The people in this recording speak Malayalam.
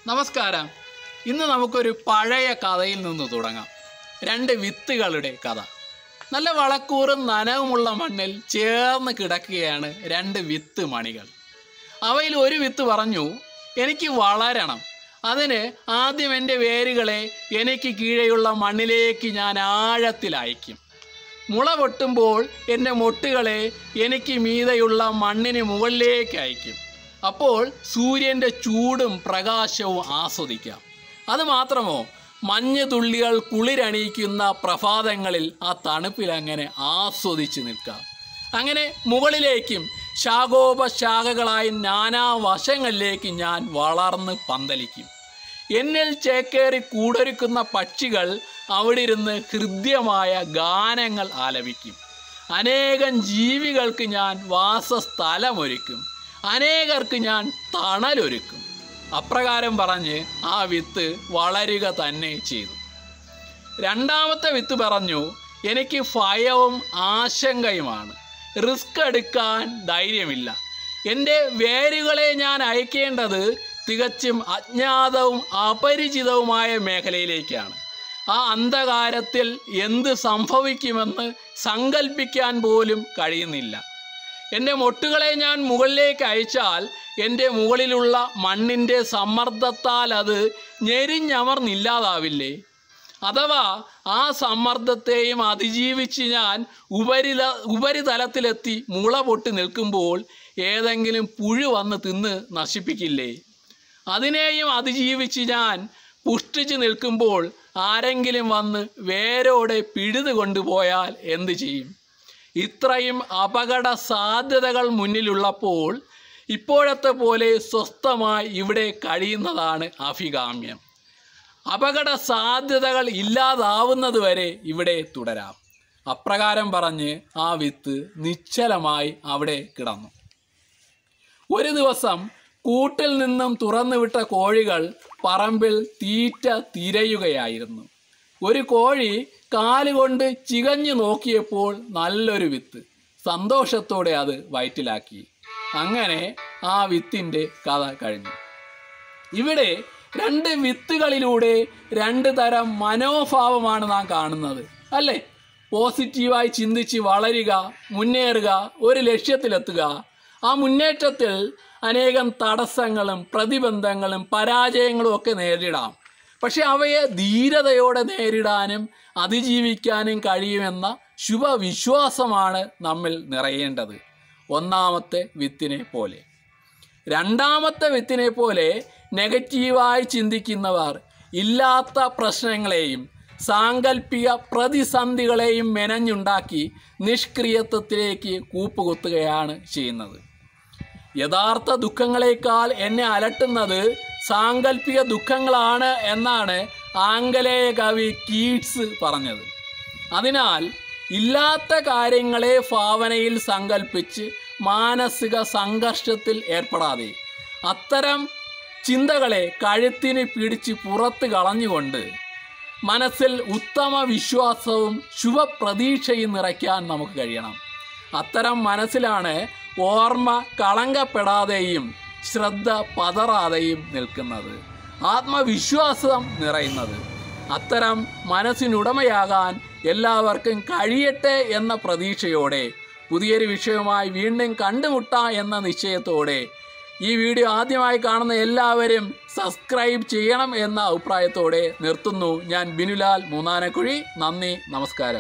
നമസ്കാരം ഇന്ന് നമുക്കൊരു പഴയ കഥയിൽ നിന്ന് തുടങ്ങാം രണ്ട് വിത്തുകളുടെ കഥ നല്ല വളക്കൂറും നനവുമുള്ള മണ്ണിൽ ചേർന്ന് കിടക്കുകയാണ് രണ്ട് വിത്ത് മണികൾ അവയിൽ ഒരു വിത്ത് പറഞ്ഞു എനിക്ക് വളരണം അതിന് ആദ്യം എൻ്റെ വേരുകളെ എനിക്ക് കീഴെയുള്ള മണ്ണിലേക്ക് ഞാൻ ആഴത്തിൽ അയക്കും മുള പൊട്ടുമ്പോൾ എൻ്റെ മൊട്ടുകളെ എനിക്ക് മീതെയുള്ള മണ്ണിന് മുകളിലേക്ക് അയക്കും അപ്പോൾ സൂര്യൻ്റെ ചൂടും പ്രകാശവും ആസ്വദിക്കാം അത് മാത്രമോ മഞ്ഞ് തുള്ളികൾ കുളിരണിയിക്കുന്ന പ്രഭാതങ്ങളിൽ ആ തണുപ്പിൽ അങ്ങനെ ആസ്വദിച്ച് നിൽക്കാം അങ്ങനെ മുകളിലേക്കും ശാഖോപശാഖകളായി നാനാ വശങ്ങളിലേക്ക് ഞാൻ വളർന്ന് പന്തലിക്കും എന്നിൽ ചേക്കേറി കൂടൊരുക്കുന്ന പക്ഷികൾ അവിടെ ഇരുന്ന് ഹൃദ്യമായ ഗാനങ്ങൾ ആലപിക്കും അനേകം ജീവികൾക്ക് ഞാൻ വാസസ്ഥലമൊരുക്കും അനേകർക്ക് ഞാൻ തണലൊരുക്കും അപ്രകാരം പറഞ്ഞ് ആ വിത്ത് വളരുക തന്നെ ചെയ്തു രണ്ടാമത്തെ വിത്ത് പറഞ്ഞു എനിക്ക് ഭയവും ആശങ്കയുമാണ് റിസ്ക് എടുക്കാൻ ധൈര്യമില്ല എൻ്റെ വേരുകളെ ഞാൻ അയക്കേണ്ടത് തികച്ചും അജ്ഞാതവും അപരിചിതവുമായ മേഖലയിലേക്കാണ് ആ അന്ധകാരത്തിൽ എന്ത് സംഭവിക്കുമെന്ന് സങ്കല്പിക്കാൻ പോലും കഴിയുന്നില്ല എൻ്റെ മൊട്ടുകളെ ഞാൻ മുകളിലേക്ക് അയച്ചാൽ എൻ്റെ മുകളിലുള്ള മണ്ണിൻ്റെ സമ്മർദ്ദത്താൽ അത് ഞെരിഞ്ഞമർന്നില്ലാതാവില്ലേ അഥവാ ആ സമ്മർദ്ദത്തെയും അതിജീവിച്ച് ഞാൻ ഉപരിത ഉപരിതലത്തിലെത്തി മുള പൊട്ടി നിൽക്കുമ്പോൾ ഏതെങ്കിലും പുഴു വന്ന് തിന്ന് നശിപ്പിക്കില്ലേ അതിനെയും അതിജീവിച്ച് ഞാൻ പുഷ്ടിച്ച് നിൽക്കുമ്പോൾ ആരെങ്കിലും വന്ന് വേരോടെ പിഴുതു കൊണ്ടുപോയാൽ എന്തു ചെയ്യും ഇത്രയും അപകട സാധ്യതകൾ മുന്നിലുള്ളപ്പോൾ ഇപ്പോഴത്തെ പോലെ സ്വസ്ഥമായി ഇവിടെ കഴിയുന്നതാണ് അഭികാമ്യം അപകട സാധ്യതകൾ ഇല്ലാതാവുന്നതുവരെ ഇവിടെ തുടരാം അപ്രകാരം പറഞ്ഞ് ആ വിത്ത് നിശ്ചലമായി അവിടെ കിടന്നു ഒരു ദിവസം കൂട്ടിൽ നിന്നും തുറന്നുവിട്ട കോഴികൾ പറമ്പിൽ തീറ്റ തിരയുകയായിരുന്നു ഒരു കോഴി കാലുകൊണ്ട് ചികഞ്ഞു നോക്കിയപ്പോൾ നല്ലൊരു വിത്ത് സന്തോഷത്തോടെ അത് വയറ്റിലാക്കി അങ്ങനെ ആ വിത്തിൻ്റെ കഥ കഴിഞ്ഞു ഇവിടെ രണ്ട് വിത്തുകളിലൂടെ രണ്ട് തരം മനോഭാവമാണ് നാം കാണുന്നത് അല്ലേ പോസിറ്റീവായി ചിന്തിച്ച് വളരുക മുന്നേറുക ഒരു ലക്ഷ്യത്തിലെത്തുക ആ മുന്നേറ്റത്തിൽ അനേകം തടസ്സങ്ങളും പ്രതിബന്ധങ്ങളും പരാജയങ്ങളും ഒക്കെ നേരിടാം പക്ഷെ അവയെ ധീരതയോടെ നേരിടാനും അതിജീവിക്കാനും കഴിയുമെന്ന ശുഭവിശ്വാസമാണ് നമ്മിൽ നിറയേണ്ടത് ഒന്നാമത്തെ വിത്തിനെ പോലെ രണ്ടാമത്തെ വിത്തിനെ പോലെ നെഗറ്റീവായി ചിന്തിക്കുന്നവർ ഇല്ലാത്ത പ്രശ്നങ്ങളെയും സാങ്കല്പിക പ്രതിസന്ധികളെയും മെനഞ്ഞുണ്ടാക്കി നിഷ്ക്രിയത്വത്തിലേക്ക് കൂപ്പുകുത്തുകയാണ് ചെയ്യുന്നത് യഥാർത്ഥ ദുഃഖങ്ങളെക്കാൾ എന്നെ അലട്ടുന്നത് സാങ്കല്പിക ദുഃഖങ്ങളാണ് എന്നാണ് ആംഗലേയ കവി കീറ്റ്സ് പറഞ്ഞത് അതിനാൽ ഇല്ലാത്ത കാര്യങ്ങളെ ഭാവനയിൽ സങ്കല്പിച്ച് മാനസിക സംഘർഷത്തിൽ ഏർപ്പെടാതെ അത്തരം ചിന്തകളെ കഴുത്തിന് പിടിച്ച് പുറത്ത് കളഞ്ഞുകൊണ്ട് മനസ്സിൽ ഉത്തമ വിശ്വാസവും ശുഭപ്രതീക്ഷയും നിറയ്ക്കാൻ നമുക്ക് കഴിയണം അത്തരം മനസ്സിലാണ് ഓർമ്മ കളങ്കപ്പെടാതെയും ശ്രദ്ധ പതറാതെയും നിൽക്കുന്നത് ആത്മവിശ്വാസം നിറയുന്നത് അത്തരം മനസ്സിനുടമയാകാൻ എല്ലാവർക്കും കഴിയട്ടെ എന്ന പ്രതീക്ഷയോടെ പുതിയൊരു വിഷയവുമായി വീണ്ടും കണ്ടുമുട്ടാം എന്ന നിശ്ചയത്തോടെ ഈ വീഡിയോ ആദ്യമായി കാണുന്ന എല്ലാവരും സബ്സ്ക്രൈബ് ചെയ്യണം എന്ന അഭിപ്രായത്തോടെ നിർത്തുന്നു ഞാൻ ബിനുലാൽ മൂന്നാനക്കുഴി നന്ദി നമസ്കാരം